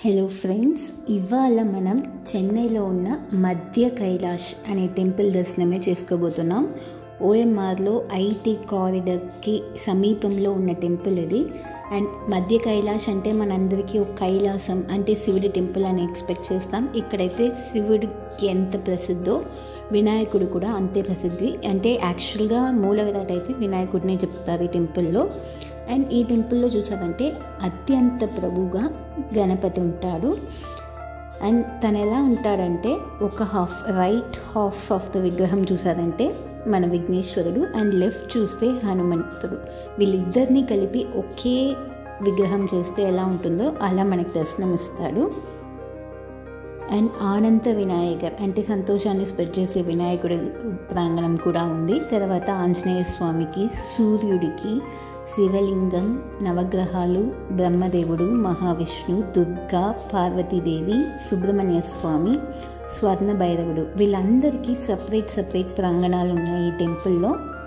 hello friends ఇవాళ మనం చెన్నైలో ఉన్న మధ్య కైలాష్ అనే టెంపుల్ దర్శనమే చేసుకోబోతున్నాం ఓఎంఆర్లో ఐటీ కారిడర్కి సమీపంలో ఉన్న టెంపుల్ ఇది అండ్ మధ్య కైలాష్ అంటే మనందరికీ ఒక కైలాసం అంటే శివుడి టెంపుల్ అని ఎక్స్పెక్ట్ చేస్తాం ఇక్కడైతే శివుడికి ఎంత ప్రసిద్ధో వినాయకుడు కూడా అంతే ప్రసిద్ధి అంటే యాక్చువల్గా మూల విరాట్ అయితే వినాయకుడినే చెప్తారు ఈ టెంపుల్లో అండ్ ఈ టెంపుల్లో చూసారంటే అత్యంత ప్రభుగా గణపతి ఉంటాడు అండ్ తను ఎలా ఉంటాడంటే ఒక half right half of the విగ్రహం చూసారంటే మన విఘ్నేశ్వరుడు అండ్ లెఫ్ట్ చూస్తే హనుమంతుడు వీళ్ళిద్దరినీ కలిపి ఒకే విగ్రహం చేస్తే ఎలా ఉంటుందో అలా మనకి దర్శనం ఇస్తాడు అండ్ ఆనంద వినాయకర్ అంటే సంతోషాన్ని స్ప్రెడ్ చేసే వినాయకుడి ప్రాంగణం కూడా ఉంది తర్వాత ఆంజనేయ స్వామికి సూర్యుడికి శివలింగం నవగ్రహాలు బ్రహ్మదేవుడు మహావిష్ణు దుర్గా పార్వతీదేవి సుబ్రహ్మణ్య స్వామి స్వర్ణ భైరవుడు వీళ్ళందరికీ సపరేట్ సపరేట్ ప్రాంగణాలు ఉన్నాయి ఈ టెంపుల్లో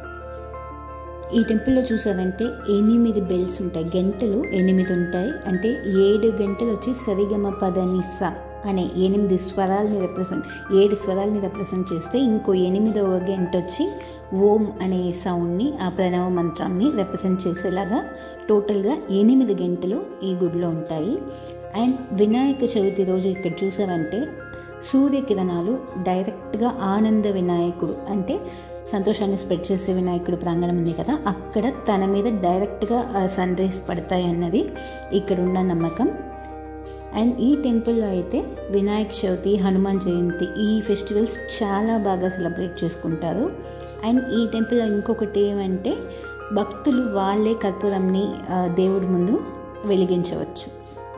ఈ టెంపుల్లో చూసారంటే ఎనిమిది బెల్స్ ఉంటాయి గంటలు ఎనిమిది ఉంటాయి అంటే ఏడు గంటలు వచ్చి సరిగమ పదనిస అనే ఎనిమిది స్వరాలని రిప్రజెంట్ ఏడు స్వరాలని రిప్రజెంట్ చేస్తే ఇంకో ఎనిమిదవ గంట వచ్చి ఓం అనే సౌండ్ని ఆ ప్రణవ మంత్రాన్ని రిప్రజెంట్ చేసేలాగా టోటల్గా ఎనిమిది గంటలు ఈ గుడిలో ఉంటాయి అండ్ వినాయక చవితి రోజు ఇక్కడ చూసారంటే సూర్యకిరణాలు డైరెక్ట్గా ఆనంద వినాయకుడు అంటే సంతోషాన్ని స్ప్రెడ్ చేసే వినాయకుడు ప్రాంగణం ఉంది కదా అక్కడ తన మీద డైరెక్ట్గా సన్ రైజ్ పడతాయి అన్నది ఇక్కడున్న నమ్మకం అండ్ ఈ టెంపుల్లో అయితే వినాయక చవితి హనుమాన్ జయంతి ఈ ఫెస్టివల్స్ చాలా బాగా సెలబ్రేట్ చేసుకుంటారు అండ్ ఈ టెంపుల్లో ఇంకొకటి ఏమంటే భక్తులు వాళ్ళే కర్పూరంని దేవుడి ముందు వెలిగించవచ్చు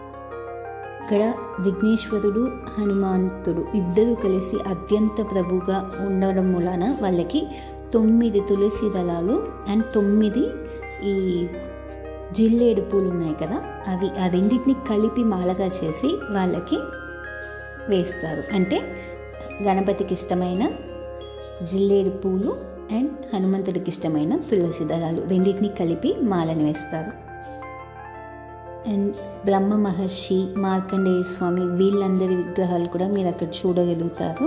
ఇక్కడ విఘ్నేశ్వరుడు హనుమంతుడు ఇద్దరు కలిసి అత్యంత ప్రభుగా ఉండడం వలన వాళ్ళకి తొమ్మిది తులసి దళాలు అండ్ తొమ్మిది ఈ జిల్లేడు పూలు ఉన్నాయి కదా అవి ఆ రెండింటిని కలిపి మాలగా చేసి వాళ్ళకి వేస్తారు అంటే గణపతికి ఇష్టమైన జిల్లేడు పూలు అండ్ హనుమంతుడికి ఇష్టమైన తులసి దళాలు రెండింటిని కలిపి మాలని వేస్తారు అండ్ బ్రహ్మ మహర్షి మార్కండేయ స్వామి వీళ్ళందరి విగ్రహాలు కూడా మీరు అక్కడ చూడగలుగుతారు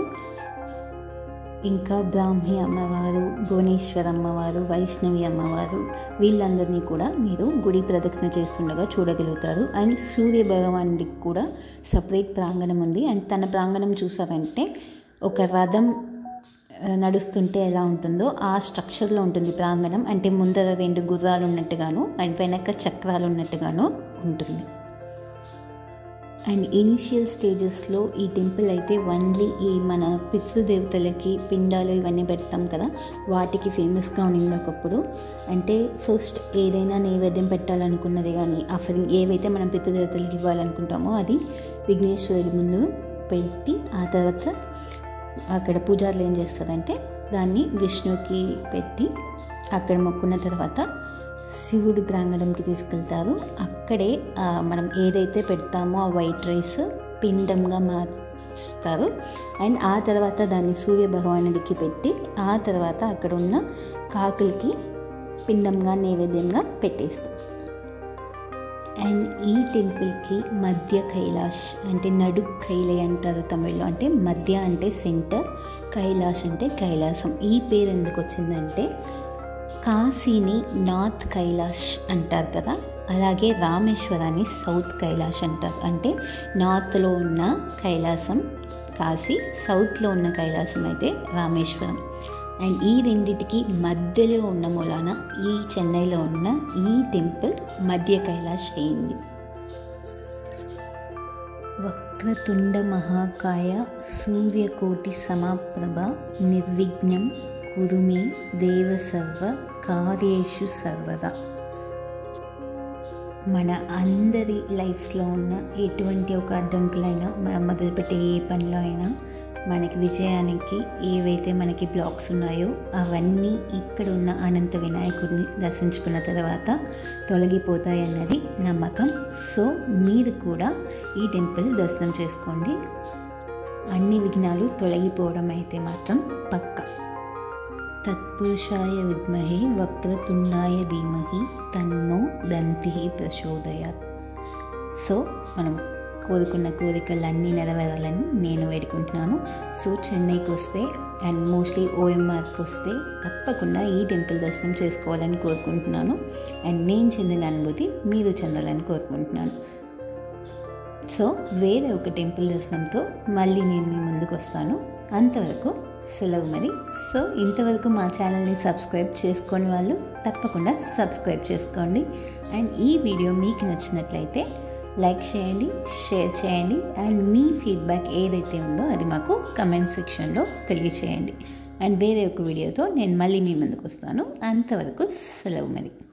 ఇంకా బ్రాహ్మి అమ్మవారు భువనేశ్వర అమ్మవారు వైష్ణవి అమ్మవారు వీళ్ళందరినీ కూడా మీరు గుడి ప్రదక్షిణ చేస్తుండగా చూడగలుగుతారు అండ్ సూర్య భగవానుడికి కూడా సపరేట్ ప్రాంగణం ఉంది అండ్ తన ప్రాంగణం చూసారంటే ఒక రథం నడుస్తుంటే ఎలా ఉంటుందో ఆ స్ట్రక్చర్లో ఉంటుంది ప్రాంగణం అంటే ముందర రెండు గుర్రాలు ఉన్నట్టుగాను అండ్ వెనక చక్రాలు ఉన్నట్టుగాను ఉంటుంది అండ్ ఇనిషియల్ స్టేజెస్లో ఈ టెంపుల్ అయితే ఓన్లీ ఈ మన పితృదేవతలకి పిండాలు ఇవన్నీ పెడతాం కదా వాటికి ఫేమస్గా ఉండింది ఒకప్పుడు అంటే ఫస్ట్ ఏదైనా నైవేద్యం పెట్టాలనుకున్నది కానీ ఆఫరింగ్ ఏవైతే మనం పితృదేవతలకి ఇవ్వాలనుకుంటామో అది విఘ్నేశ్వరుడి ముందు పెట్టి ఆ తర్వాత అక్కడ పూజారులు ఏం చేస్తారంటే దాన్ని విష్ణుకి పెట్టి అక్కడ మొక్కున్న తర్వాత శివుడి ప్రాంగణంకి తీసుకెళ్తారు అక్కడే మనం ఏదైతే పెడతామో ఆ వైట్ రైస్ పిండంగా మార్చుతారు అండ్ ఆ తర్వాత దాన్ని సూర్య భగవానుడికి పెట్టి ఆ తర్వాత అక్కడ ఉన్న కాకులకి పిండంగా నైవేద్యంగా పెట్టేస్తారు అండ్ ఈ టెంపుల్కి మధ్య కైలాష్ అంటే నడు కైలే అంటారు తమిళ్లో అంటే మధ్య అంటే సెంటర్ కైలాష్ అంటే కైలాసం ఈ పేరు ఎందుకు వచ్చిందంటే కాశీని నార్త్ కైలాష్ అంటారు కదా అలాగే రామేశ్వరాన్ని సౌత్ కైలాష్ అంటారు అంటే నార్త్లో ఉన్న కైలాసం కాశీ సౌత్లో ఉన్న కైలాసం అయితే రామేశ్వరం అండ్ ఈ రెండిటికి మధ్యలో ఉన్న మూలాన ఈ చెన్నైలో ఉన్న ఈ టెంపుల్ మధ్య కైలాష్ అయింది వక్రతుండ మహాకాయ సూర్యకోటి సమాప్రభ నిర్విఘ్నం కురుమే దేవ సర్వ కార్యేషు సర్వదా మన అందరి లైఫ్స్లో ఉన్న ఎటువంటి ఒక అడ్డంకులైనా మనం మొదలుపెట్టే ఏ పనిలో అయినా మనకి విజయానికి ఏవైతే మనకి బ్లాక్స్ ఉన్నాయో అవన్నీ ఇక్కడ ఉన్న అనంత వినాయకుడిని దర్శించుకున్న తర్వాత తొలగిపోతాయి అన్నది నమ్మకం సో మీరు కూడా ఈ టెంపుల్ దర్శనం చేసుకోండి అన్ని విఘ్నాలు తొలగిపోవడం అయితే మాత్రం పక్క తత్పురుషాయ విద్మహే వక్రతుండాయ ధీమహి తన్నో దంతి ప్రచోదయాత్ సో మనం కోరుకున్న కోరికలు అన్నీ నెరవేరాలని నేను వేడుకుంటున్నాను సో చెన్నైకి వస్తే అండ్ మోస్ట్లీ ఓఎంఆర్కి వస్తే తప్పకుండా ఈ టెంపుల్ దర్శనం చేసుకోవాలని కోరుకుంటున్నాను అండ్ నేను చెందిన అనుభూతి మీరు చెందాలని కోరుకుంటున్నాను సో వేరే ఒక టెంపుల్ దర్శనంతో మళ్ళీ నేను మీ ముందుకు వస్తాను అంతవరకు సెలవు మరి సో ఇంతవరకు మా ఛానల్ని సబ్స్క్రైబ్ చేసుకొని వాళ్ళు తప్పకుండా సబ్స్క్రైబ్ చేసుకోండి అండ్ ఈ వీడియో మీకు నచ్చినట్లయితే లైక్ చేయండి షేర్ చేయండి అండ్ మీ ఫీడ్బ్యాక్ ఏదైతే ఉందో అది మాకు కమెంట్ సెక్షన్లో తెలియచేయండి అండ్ వేరే ఒక వీడియోతో నేను మళ్ళీ మీ ముందుకు వస్తాను అంతవరకు సెలవు మరి